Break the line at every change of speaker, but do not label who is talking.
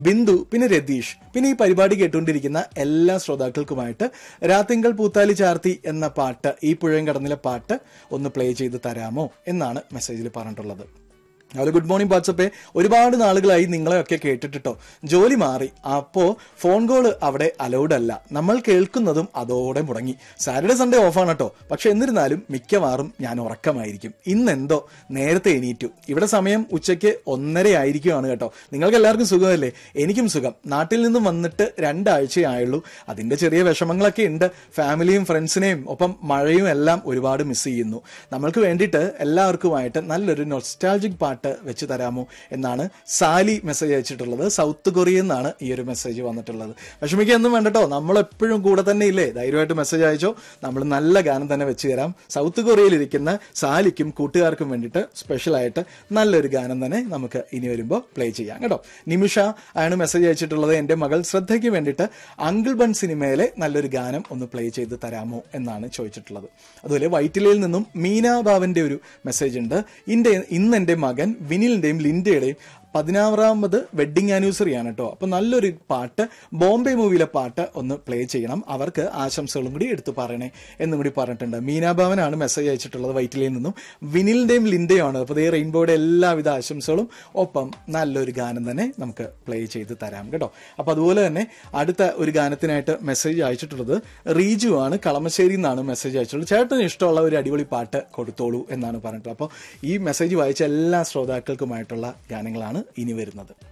ബിന്ദു പിന്നെ രതീഷ് പിന്നെ ഈ പരിപാടി കേട്ടുകൊണ്ടിരിക്കുന്ന എല്ലാ ശ്രോതാക്കൾക്കുമായിട്ട് രാത്തിങ്കൾ പൂത്താലി ചാർത്തി എന്ന പാട്ട് ഈ പുഴയും കടന്നിലെ പാട്ട് ഒന്ന് പ്ലേ ചെയ്ത് തരാമോ എന്നാണ് മെസ്സേജിൽ പറഞ്ഞിട്ടുള്ളത് അതുപോലെ ഗുഡ് മോർണിംഗ് വാട്സപ്പേ ഒരുപാട് നാളുകളായി നിങ്ങളെയൊക്കെ കേട്ടിട്ടോ ജോലി മാറി അപ്പോ ഫോൺ കോള് അവിടെ അലൗഡ് അല്ല നമ്മൾ കേൾക്കുന്നതും അതോടെ മുടങ്ങി സാറ്റർഡേ സൺഡേ ഓഫാണ് കേട്ടോ പക്ഷെ എന്നിരുന്നാലും മിക്കവാറും ഞാൻ ഉറക്കമായിരിക്കും ഇന്നെന്തോ നേരത്തെ എണീറ്റു ഇവിടെ സമയം ഉച്ചയ്ക്ക് ഒന്നര ആയിരിക്കുവാണ് കേട്ടോ നിങ്ങൾക്ക് എല്ലാവർക്കും സുഖമല്ലേ എനിക്കും സുഖം നാട്ടിൽ നിന്നും വന്നിട്ട് രണ്ടാഴ്ചയായുള്ളൂ അതിന്റെ ചെറിയ വിഷമങ്ങളൊക്കെ ഉണ്ട് ഫാമിലിയും ഫ്രണ്ട്സിനെയും ഒപ്പം മഴയും എല്ലാം ഒരുപാട് മിസ് ചെയ്യുന്നു നമ്മൾക്ക് വേണ്ടിയിട്ട് എല്ലാവർക്കുമായിട്ട് നല്ലൊരു നൊസ്റ്റാൾജിക് പാട്ട് വെച്ച് തരാമോ എന്നാണ് സാലി മെസ്സേജ് അയച്ചിട്ടുള്ളത് സൗത്ത് കൊറിയയിൽ നിന്നാണ് ഈ ഒരു മെസ്സേജ് വന്നിട്ടുള്ളത് വിഷമിക്കൊന്നും വേണ്ടട്ടോ നമ്മൾ എപ്പോഴും കൂടെ തന്നെ ഇല്ലേ ധൈര്യമായിട്ട് മെസ്സേജ് അയച്ചോ നമ്മൾ നല്ല ഗാനം തന്നെ വെച്ച് തരാം സൗത്ത് കൊറിയയിൽ ഇരിക്കുന്ന സാലിക്കും കൂട്ടുകാർക്കും വേണ്ടിയിട്ട് സ്പെഷ്യൽ ആയിട്ട് നല്ലൊരു ഗാനം തന്നെ നമുക്ക് ഇനി വരുമ്പോൾ പ്ലേ ചെയ്യാം കേട്ടോ നിമിഷ ആണ് മെസ്സേജ് അയച്ചിട്ടുള്ളത് എൻ്റെ മകൾ ശ്രദ്ധയ്ക്ക് വേണ്ടിയിട്ട് അങ്കിൾ ബൺ സിനിമയിലെ നല്ലൊരു ഗാനം ഒന്ന് പ്ലേ ചെയ്ത് തരാമോ എന്നാണ് ചോദിച്ചിട്ടുള്ളത് അതുപോലെ വൈറ്റിലയിൽ നിന്നും മീന ബാബന്റെ ഒരു മെസ്സേജ് ഉണ്ട് ഇന്റെ ഇന്ന് എൻ്റെ മകൻ വിനിലിന്റെയും ലിൻഡയുടെയും പതിനാറാമത് വെഡിങ് ആനിവേഴ്സറി ആണ് കേട്ടോ അപ്പൊ നല്ലൊരു പാട്ട് ബോംബെ മൂവിയിലെ പാട്ട് ഒന്ന് പ്ലേ ചെയ്യണം അവർക്ക് ആശംസകളും കൂടി എടുത്തു പറയണേ എന്നും കൂടി പറഞ്ഞിട്ടുണ്ട് മീനാഭാവനാണ് മെസ്സേജ് അയച്ചിട്ടുള്ളത് വൈറ്റിലയിൽ നിന്നും വിനിലിന്റെയും ലിൻഡയും ആണ് അപ്പൊ ദേ റെയിൻബോയുടെ എല്ലാവിധ ആശംസകളും ഒപ്പം നല്ലൊരു ഗാനം തന്നെ നമുക്ക് പ്ലേ ചെയ്ത് തരാം കേട്ടോ അപ്പൊ അതുപോലെ തന്നെ അടുത്ത ഒരു ഗാനത്തിനായിട്ട് മെസ്സേജ് അയച്ചിട്ടുള്ളത് റീജു ആണ് കളമശ്ശേരി എന്നാണ് മെസ്സേജ് അയച്ചിട്ടുള്ളത് ചേട്ടന് ഇഷ്ടമുള്ള ഒരു അടിപൊളി പാട്ട് കൊടുത്തോളൂ എന്നാണ് പറഞ്ഞിട്ടുള്ളത് അപ്പോൾ ഈ മെസ്സേജ് വായിച്ച എല്ലാ ശ്രോതാക്കൾക്കുമായിട്ടുള്ള ഗാനങ്ങളാണ് ഇനി വരുന്നത്